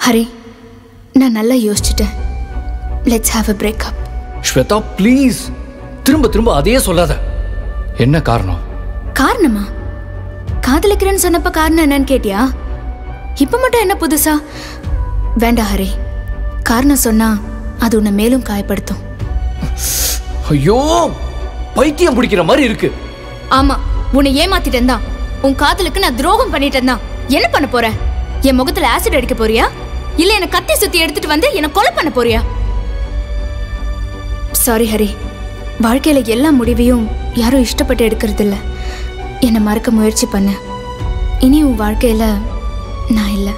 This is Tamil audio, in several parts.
ஹரி நான் நல்லா யோசிச்சுட்டேன் let's have a breakup Shweta please திரும்ப திரும்ப அதையே சொல்லாத என்ன காரணம் காரணமா காதலிக்கிறேன்னு சொன்னப்ப காரணம் என்னன்னு கேட்டியா இப்ப மட்டும் என்ன புதுசா வேண்டாம் ஹரி காரணம் சொன்னா அது உன்னை மேலும் காயப்படுத்தும் ஐயோ பைத்தியம் பிடிக்கிற மாதிரி இருக்கு ஆமா உன்னை ஏமாத்திட்டேன் தான் உன் காதலுக்கு நான் துரோகம் பண்ணிட்டேன் தான் என்ன பண்ண போற என் முகத்துல ஆசிட் அடிக்க போறியா இல்ல என்ன கத்தி சுத்தி எடுத்துட்டு வந்து என்ன கொலை பண்ண போறியா சாரி ஹரி வாழ்க்கையில எல்லா முடிவையும் யாரும் இஷ்டப்பட்டு எடுக்கிறது இல்ல என்னை மறக்க முயற்சி பண்ண இனி உன் வாழ்க்கையில நான் இல்லை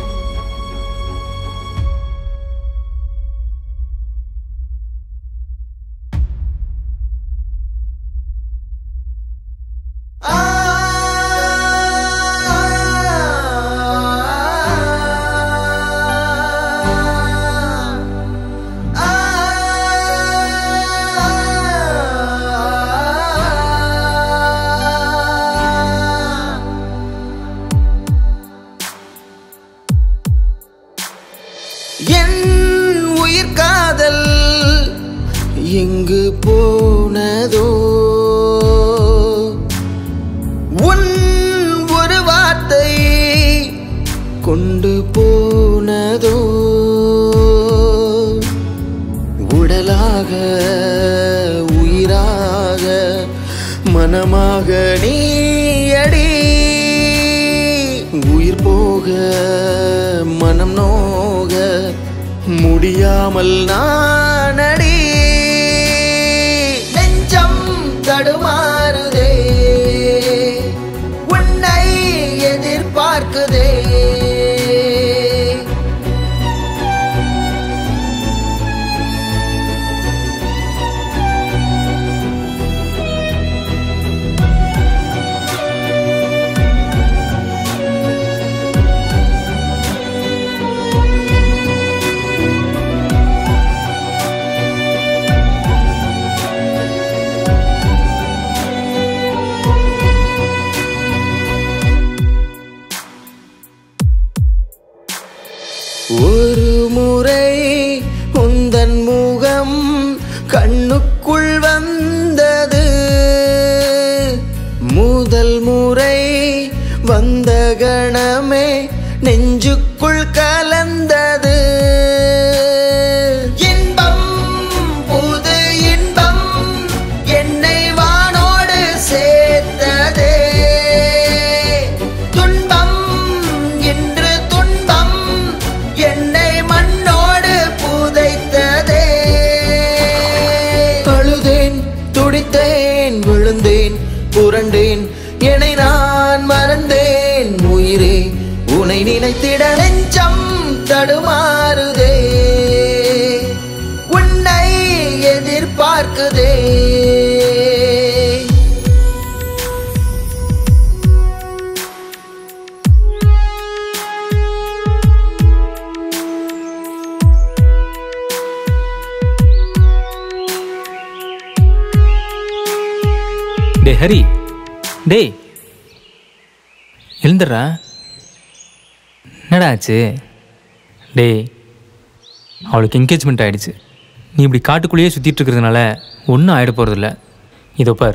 என் உயிர் காதல் எங்கு போனதோ உன் ஒரு வார்த்தை கொண்டு போனதோ உடலாக உயிராக மனமாக நீயடி உயிர் போக மனம் நோக முடியாமல் நானடி நெஞ்சம் தடுமாறுதே உன்னை எதிர்பார்க்குதே ஒரு முறை உந்தன் முகம் கண்ணுக்குள் வந்தது முதல் முறை வந்த கணமே நெஞ்சுக்குள் கலந்தது இன்பம் புது இன்பம் என்னை வானோடு சேர்த்ததே துன்பம் இன்று துன்பம் என்னை மண்ணோடு புதைத்ததே அழுதேன் துடித்தேன் விழுந்தேன் புரண்டேன் என்னை நான் மறந்தேன் உயிரே உனை நினைத்திட நெஞ்சம் தடுமாறுதே உன்னை எதிர்பார்க்குதே டே ஹரி டேய் எழுந்துடுறா என்னடா ஆச்சு டேய் அவளுக்கு என்கேஜ்மெண்ட் ஆயிடுச்சு நீ இப்படி காட்டுக்குள்ளேயே சுற்றிட்டு இருக்கிறதுனால ஒன்றும் ஆகிட போகிறதில்ல இதோ பார்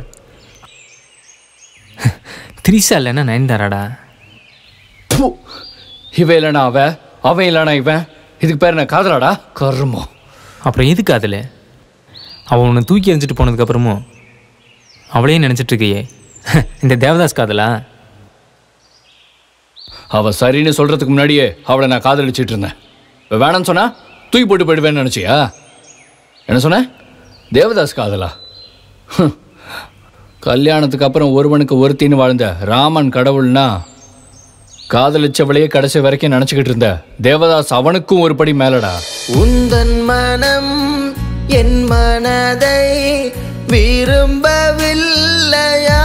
திரிசா இல்லைன்னா நயன்தாராடா ப்பு. இவன் இல்லைனா அவன் அவன் இல்லைனா இவன் இதுக்கு பேர் என்ன காதலாடா கர்மம் அப்புறம் எதுக்கு அதில் அவன் உன்னை தூக்கி எறிஞ்சிட்டு போனதுக்கப்புறமும் அவளையே நினச்சிட்டு இருக்கியே இந்த தேவதாஸ் காதலா அவ சரின்னு சொல்றதுக்கு முன்னாடியே அவளை நான் காதலிச்சிட்டு இருந்தேன் இப்ப வேணாம்னு சொன்னா தூக்கி போட்டு போயிடுவேன்னு நினைச்சியா என்ன சொன்ன தேவதாஸ் காதலா ஹம். கல்யாணத்துக்கு அப்புறம் ஒருவனுக்கு ஒருத்தின்னு வாழ்ந்த ராமன் கடவுள்னா காதலிச்சவளையே கடைசி வரைக்கும் நினச்சிக்கிட்டு இருந்த தேவதாஸ் அவனுக்கும் ஒரு படி மேலடா உந்தன் மனம் என் மனதை விரும்பவில்லையா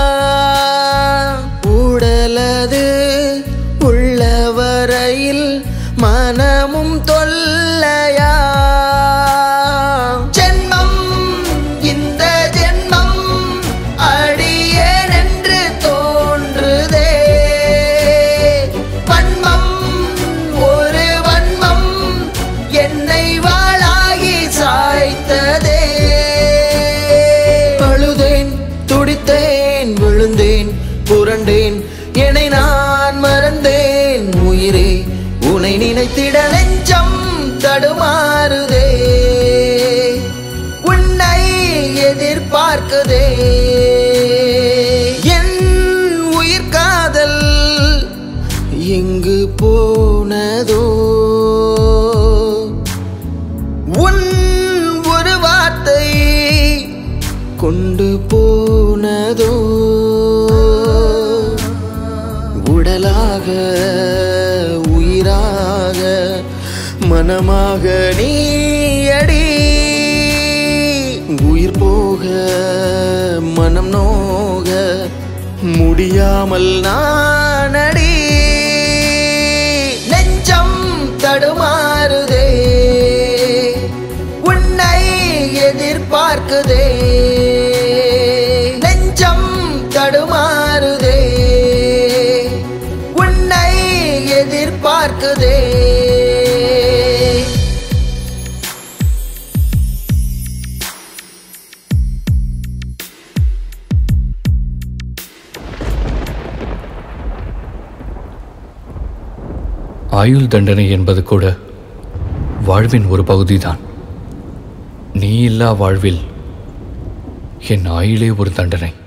உடலது உள்ளவரையில் மனமும் தொல்லையா ஜென்மம் இந்த ஜென்மம் அடியேன் என்று தோன்றுதே வன்மம் ஒரு வன்மம் உன்னை நினைத்திட நெஞ்சம் தடுமாறுதே உன்னை எதிர்பார்க்குதே என் உயிர் காதல் எங்கு போனதோ உன் ஒரு வார்த்தை கொண்டு போனதோ உடலாக உயிராக மனமாக நீ அடி உயிர் போக மனம் நோக முடியாமல் நான் அடி நெஞ்சம் தடுமாறுதே உன்னை எதிர்பார்க்குதே நெஞ்சம் தடுமாறுதே உன்னை எதிர்பார்க்குதே ஆயுள் தண்டனை என்பது கூட வாழ்வின் ஒரு பகுதிதான் நீ இல்லா வாழ்வில் என் ஆயுளே ஒரு தண்டனை